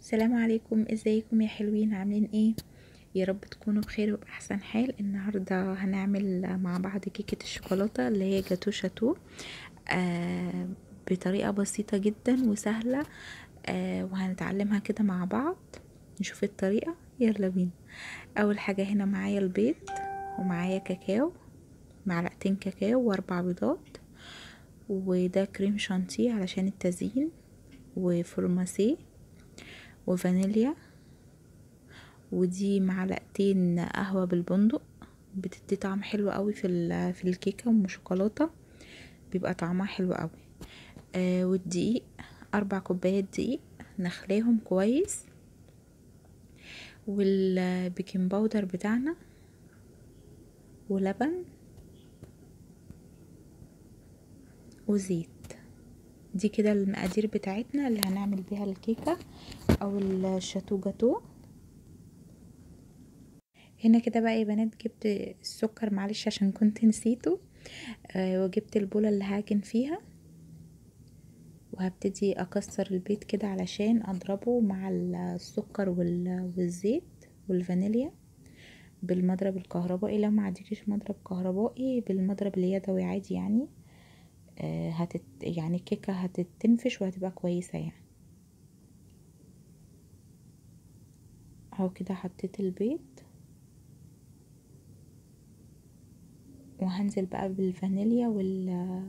السلام عليكم ازيكم يا حلوين عاملين ايه يا رب تكونوا بخير وبأحسن حال النهاردة هنعمل مع بعض كيكة الشوكولاتة اللي هي جاتو شاتو آه بطريقة بسيطة جدا وسهلة آه وهنتعلمها كده مع بعض نشوف الطريقة يلا بينا اول حاجة هنا معايا البيض ومعايا كاكاو معلقتين كاكاو واربع بيضات وده كريم شانتيه علشان التزيين وفورماسيه وفانيليا ودي معلقتين قهوة بالبندق بتدي طعم حلو قوي في في الكيكة ام شوكولاتة بيبقى طعمها حلو قوي آه والدقيق اربع كوبايات دقيق نخليهم كويس والبيكنج باودر بتاعنا ولبن وزيت دي كده المقادير بتاعتنا اللي هنعمل بيها الكيكة او الشاتو جاتو هنا كده بقى يا بنات جبت السكر معلش عشان كنت نسيته آه وجبت البولة اللي هاجن فيها وهبتدي اكسر البيض كده علشان اضربه مع السكر والزيت والفانيليا بالمضرب الكهربائي لو ما عندكيش مضرب كهربائي بالمضرب اليدوي عادي يعني آه هتت يعني الكيكه هتتنفش وهتبقى كويسه يعني اهو كده حطيت البيض وهنزل بقى بالفانيليا وال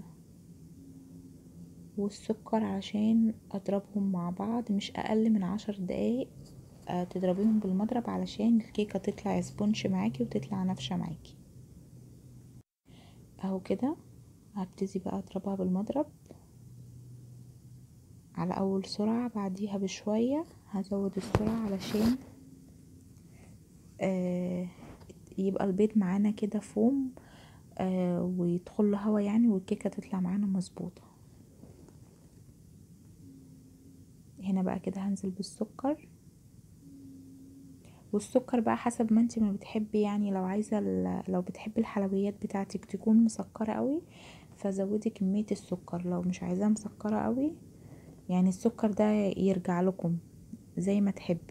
والسكر عشان اضربهم مع بعض مش اقل من عشر دقايق أه تضربيهم بالمضرب علشان الكيكة تطلع سبونش معاكي وتطلع نافشة معاكي اهو كده هبتدي بقى اضربها بالمضرب على اول سرعة بعديها بشوية هزود السرعة علشان آه يبقى البيض معانا كده فوم آه ويدخل له هوا يعني والكيكة تطلع معانا مظبوطة هنا بقى كده هنزل بالسكر والسكر بقى حسب ما انت ما بتحبي يعني لو عايزة لو بتحبي الحلويات بتاعتك تكون مسكرة قوي فزودي كمية السكر لو مش عايزاها مسكرة قوي يعني السكر ده يرجع لكم زي ما تحبي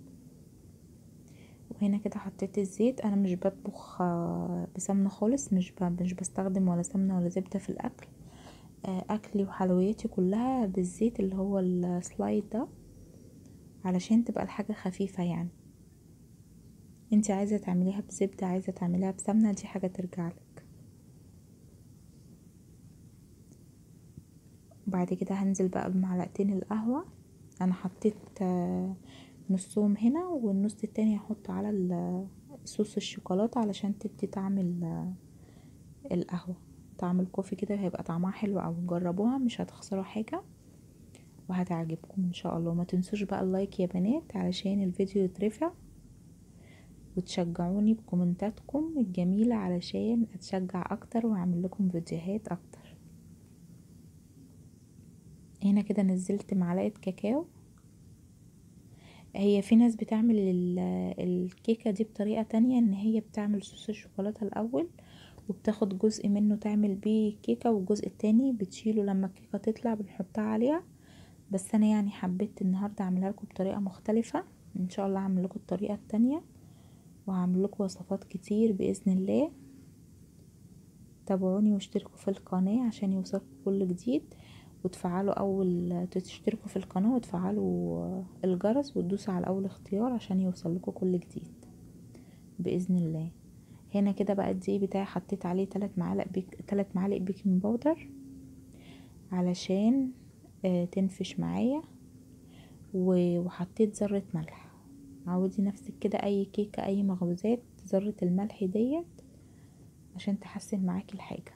وهنا كده حطيت الزيت انا مش بطبخ بسمنة خالص مش مش بستخدم ولا سمنة ولا زبدة في الاكل اكلي وحلوياتي كلها بالزيت اللي هو السلايد ده علشان تبقى الحاجة خفيفة يعني انت عايزة تعمليها بزبدة عايزة تعمليها بسمنة دي حاجة ترجعلك بعد كده هنزل بقى بمعلقتين القهوة انا حطيت نصهم هنا والنص التاني هحطه على صوص الشوكولاتة علشان تدي طعم القهوة طعم الكوفي كده هيبقى طعمها حلو اوي جربوها مش هتخسروا حاجة وهتعجبكم ان شاء الله ما تنسوش بقى اللايك يا بنات علشان الفيديو يترفع وتشجعوني بكومنتاتكم الجميلة علشان اتشجع اكتر واعمل لكم فيديوهات اكتر هنا كده نزلت معلقة كاكاو هي في ناس بتعمل الكيكة دي بطريقة تانية ان هي بتعمل صوص الشوكولاتة الاول وبتاخد جزء منه تعمل بيه كيكة والجزء التاني بتشيله لما الكيكة تطلع بنحطها عليها بس انا يعني حبيت النهاردة اعملها لكم بطريقة مختلفة ان شاء الله هعمل لكم الطريقة التانية وهعمل لكم وصفات كتير باذن الله تابعوني واشتركوا في القناة عشان يوصلكم كل جديد وتفعلوا اول تشتركوا في القناة وتفعلوا الجرس وتدوسوا على اول اختيار عشان يوصل لكم كل جديد باذن الله هنا كده بقى الدقيق بتاعي حطيت عليه تلات معالق بيك تلات معالق بيكنج باودر علشان آه تنفش معايا وحطيت ذرة ملح عودي نفسك كده اي كيكة اي مخبوزات ذرة الملح ديت عشان تحسن معاكي الحاجة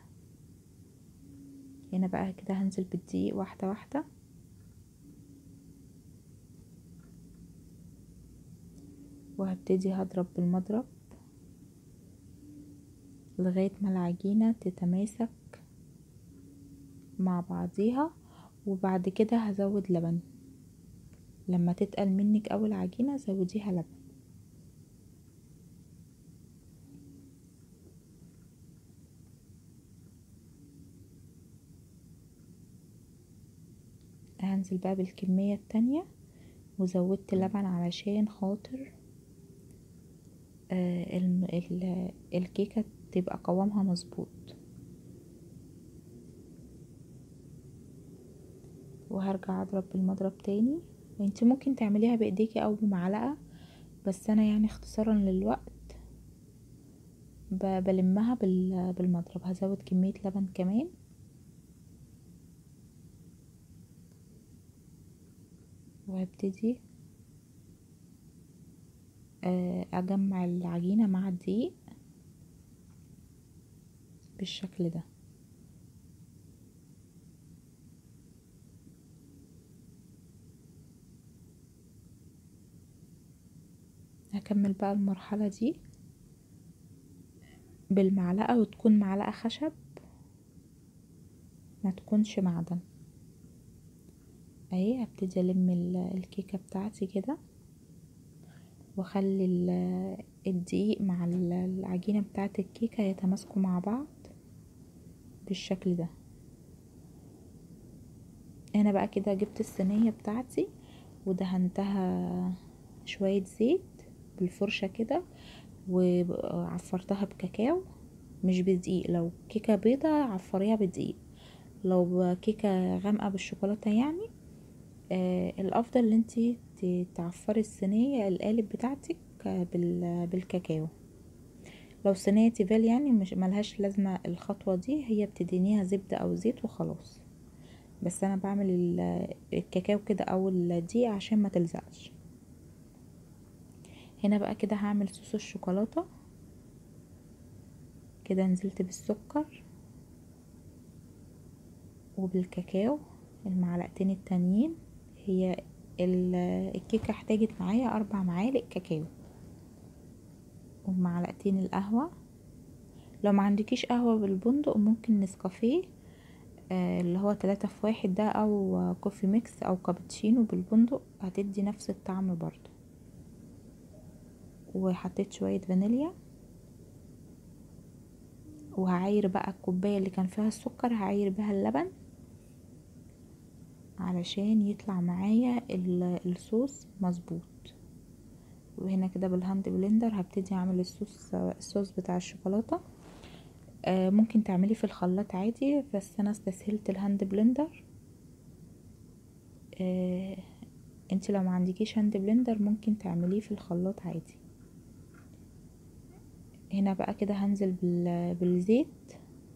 هنا بقى كده هنزل بالدقيق واحدة واحدة وهبتدي هضرب بالمضرب لغاية ما العجينة تتماسك مع بعضيها وبعد كده هزود لبن لما تتقل منك اول عجينة زوديها لبن هنزل بقى بالكمية التانية وزودت لبن علشان خاطر آه الم- ال- الكيكة تبقى قوامها مظبوط وهرجع اضرب بالمضرب تاني انت ممكن تعمليها بايديكي او بمعلقة بس انا يعني اختصارا للوقت ب- بلمها بال- بالمضرب هزود كمية لبن كمان وهبتدي آه، اجمع العجينة مع الدقيق بالشكل ده هكمل بقى المرحلة دي بالمعلقة وتكون معلقة خشب ما تكونش معدن اهي هبتدي الم ال- الكيكة بتاعتي كده واخلي ال- الدقيق مع ال- العجينة بتاعت الكيكة يتماسكوا مع بعض بالشكل ده انا بقى كده جبت الصينية بتاعتي ودهنتها شوية زيت بالفرشة كده وعفرتها بكاكاو مش بدقيق لو كيكة بيضة عفريها بدقيق لو كيكة غامقة بالشوكولاتة يعني آه الافضل ان انتي ت- تعفري الصينية القالب بتاعتك آه، بال- بالكاكاو لو صينية تيفال يعني مش ملهاش لازمة الخطوة دي هي بتدينيها زبدة او زيت وخلاص بس انا بعمل ال- الكاكاو كده او الدقيق عشان ما تلزقش هنا بقى كده هعمل صوص الشوكولاتة كده نزلت بالسكر وبالكاكاو المعلقتين التانيين هي ال- الكيكة احتاجت معايا اربع معالق كاكاو ومعلقتين القهوة لو ما عندكيش قهوة بالبندق ممكن نسكافيه آه، اللي هو تلاتة في واحد ده او كوفي ميكس او كابتشينو بالبندق هتدي نفس الطعم برضو وحطيت شوية فانيليا وهعاير بقى الكوباية اللي كان فيها السكر هعاير بها اللبن علشان يطلع معايا ال- الصوص مظبوط وهنا كده بالهاند بلندر هبتدي اعمل الصوص الصوص بتاع الشوكولاتة آه، ممكن تعملي في الخلاط عادي بس انا استسهلت الهاند بلندر آه، انت لو ما عندكيش هاند بلندر ممكن تعمليه في الخلاط عادي هنا بقى كده هنزل بال- بالزيت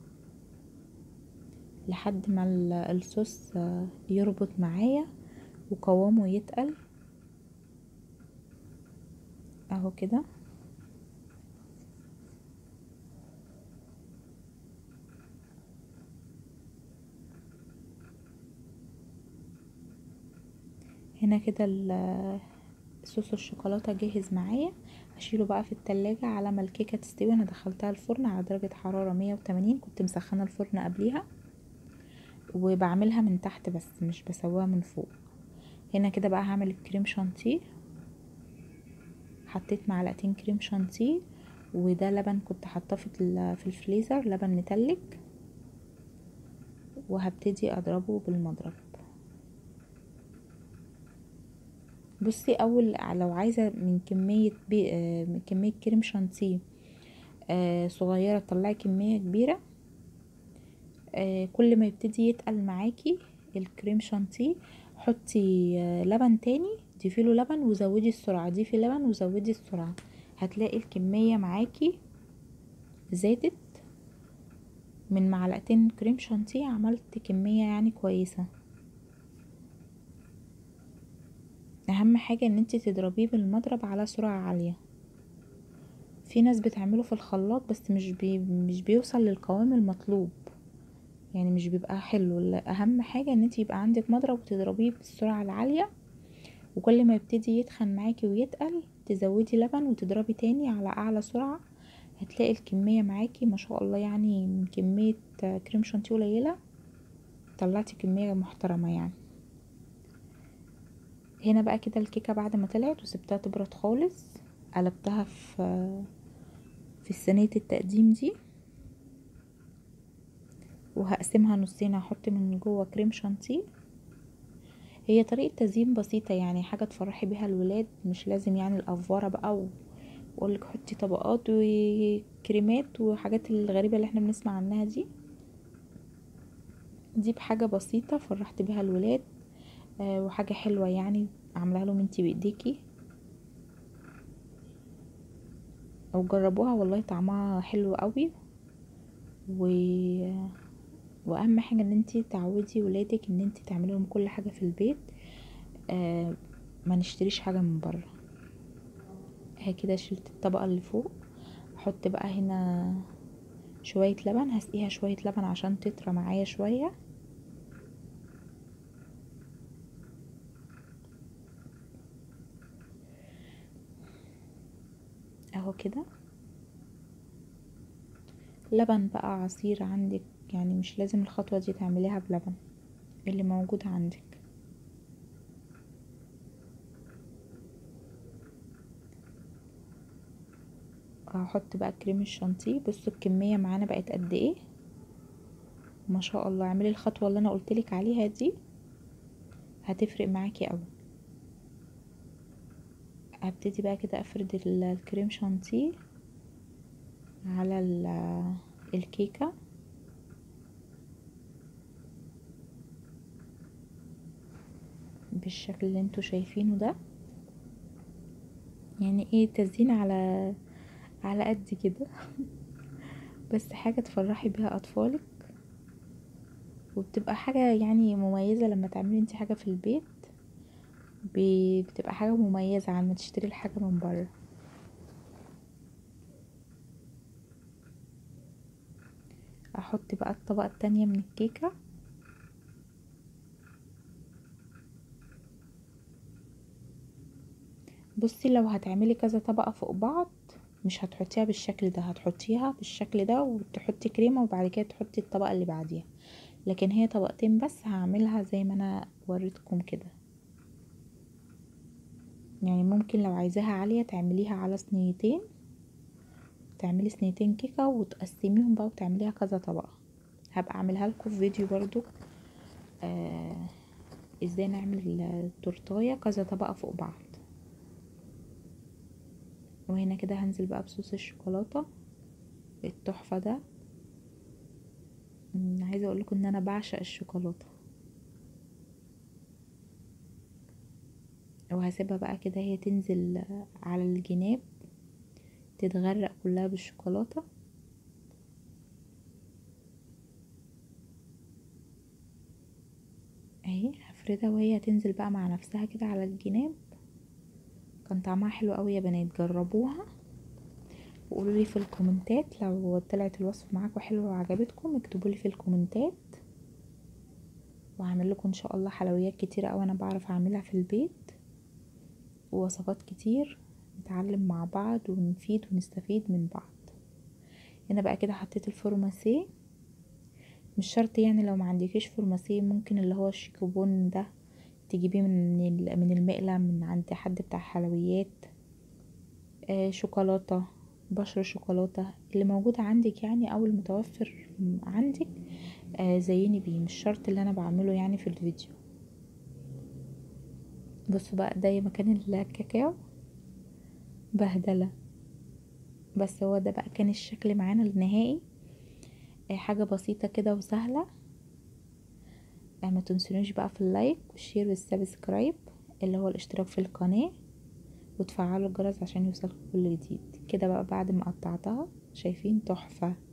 لحد ما ال- الصوص آه، يربط معايا وقوامه يتقل اهو كده هنا كده ال- صوص الشوكولاتة جاهز معايا هشيله بقى في التلاجة على ما الكيكة تستوي انا دخلتها الفرن على درجة حرارة مية وتمانين كنت مسخنة الفرن قبليها وبعملها من تحت بس مش بسويها من فوق هنا كده بقى هعمل الكريم شانتيه حطيت معلقتين كريم شانتيه وده لبن كنت حاطاه في ال- في الفريزر لبن متلج وهبتدي اضربه بالمضرب بصي اول لو عايزه من كميه بي آه، من كميه كريم شانتيه آه، صغيره تطلعي كميه كبيره آه، كل ما يبتدي يتقل معاكي الكريم شانتيه حطي آه، لبن تاني ضيفي له لبن وزودي السرعه ضيفي لبن وزودي السرعه هتلاقي الكميه معاكي زادت من معلقتين كريم شانتيه عملت كميه يعني كويسه اهم حاجه ان انت تضربيه بالمضرب على سرعه عاليه في ناس بتعمله في الخلاط بس مش بي مش بيوصل للقوام المطلوب يعني مش بيبقى حلو لا، اهم حاجه ان انت يبقى عندك مضرب وتضربيه بالسرعه العاليه وكل ما يبتدي يتخن معاكي ويتقل تزودي لبن وتضربي تاني على اعلى سرعه هتلاقي الكميه معاكي ما شاء الله يعني من كميه كريم شانتيه قليله طلعتي كميه محترمه يعني هنا بقى كده الكيكه بعد ما طلعت وسبتها تبرد خالص قلبتها في في صينيه التقديم دي وهقسمها نصين هحط من جوه كريم شانتيه هي طريقة تزيين بسيطة يعني حاجة تفرحي بيها الولاد مش لازم يعني الافوارة بقى و... واقولك حطي طبقات وكريمات وحاجات الغريبة اللي احنا بنسمع عنها دي دي بحاجة بسيطة فرحت بيها الولاد آه وحاجة حلوة يعني عاملاها لهم انتي بايديكي او جربوها والله طعمها حلو قوي و واهم حاجه ان انتي تعودي ولادك ان انتي تعملي لهم كل حاجه في البيت آه ما نشتريش حاجه من بره اهي كده شلت الطبقه اللي فوق احط بقى هنا شويه لبن هسقيها شويه لبن عشان تطرى معايا شويه اهو كده لبن بقى عصير عندك يعني مش لازم الخطوة دي تعمليها بلبن اللي موجود عندك هحط بقى كريم الشانتيه بصوا الكمية معانا بقت قد ايه ما شاء الله اعملي الخطوة اللي انا قلتلك عليها دي هتفرق معاكي قوي هبتدي بقى كده افرد الكريم شانتيه على الكيكه بالشكل اللي انتوا شايفينه ده يعني ايه تزيين على على قد كده بس حاجه تفرحي بيها اطفالك وبتبقى حاجه يعني مميزه لما تعملي انت حاجه في البيت بتبقى حاجه مميزه عن ما تشتري الحاجه من بره احط بقى الطبقه التانية من الكيكه بصي لو هتعملي كذا طبقه فوق بعض مش هتحطيها بالشكل ده هتحطيها بالشكل ده وتحطي كريمه وبعد كده تحطي الطبقه اللي بعديها لكن هي طبقتين بس هعملها زي ما انا وريتكم كده يعني ممكن لو عايزاها عاليه تعمليها على صينيتين تعملي صينيتين كيكه وتقسميهم بقى وتعمليها كذا طبقه هبقى اعملها لكم في فيديو برضو آه ازاي نعمل التورتايه كذا طبقه فوق بعض وهنا كده هنزل بقى بصوص الشوكولاته التحفه ده عايزه اقول لكم ان انا بعشق الشوكولاته وهسيبها بقى كده هي تنزل على الجناب تتغرق كلها بالشوكولاته اهي هفردها وهي هتنزل بقى مع نفسها كده على الجناب كان طعمها حلو قوي يا بنات جربوها وقولوا لي في الكومنتات لو طلعت الوصفه معاكم حلوه وعجبتكم اكتبوا لي في الكومنتات وهعمل لكم ان شاء الله حلويات كتيره قوي انا بعرف اعملها في البيت ووصفات كتير نتعلم مع بعض ونفيد ونستفيد من بعض هنا بقى كده حطيت الفورماسيه مش شرط يعني لو ما عندكيش فورماسيه ممكن اللي هو الشيكوبون ده تجيبيه من من المقلة من عند حد بتاع حلويات آه شوكولاتة بشر شوكولاتة اللي موجود عندك يعني او المتوفر عندك آه زيني بيه مش شرط اللي انا بعمله يعني في الفيديو بصوا بقى ده مكان الكاكاو بهدلة بس هو ده بقى كان الشكل معانا النهائي آه حاجة بسيطة كده وسهلة آه ما تنسونيش بقى في اللايك والشير والسبسكرايب اللي هو الاشتراك في القناة وتفعلوا الجرس عشان يوصلكم كل جديد كده بقى بعد ما قطعتها شايفين تحفة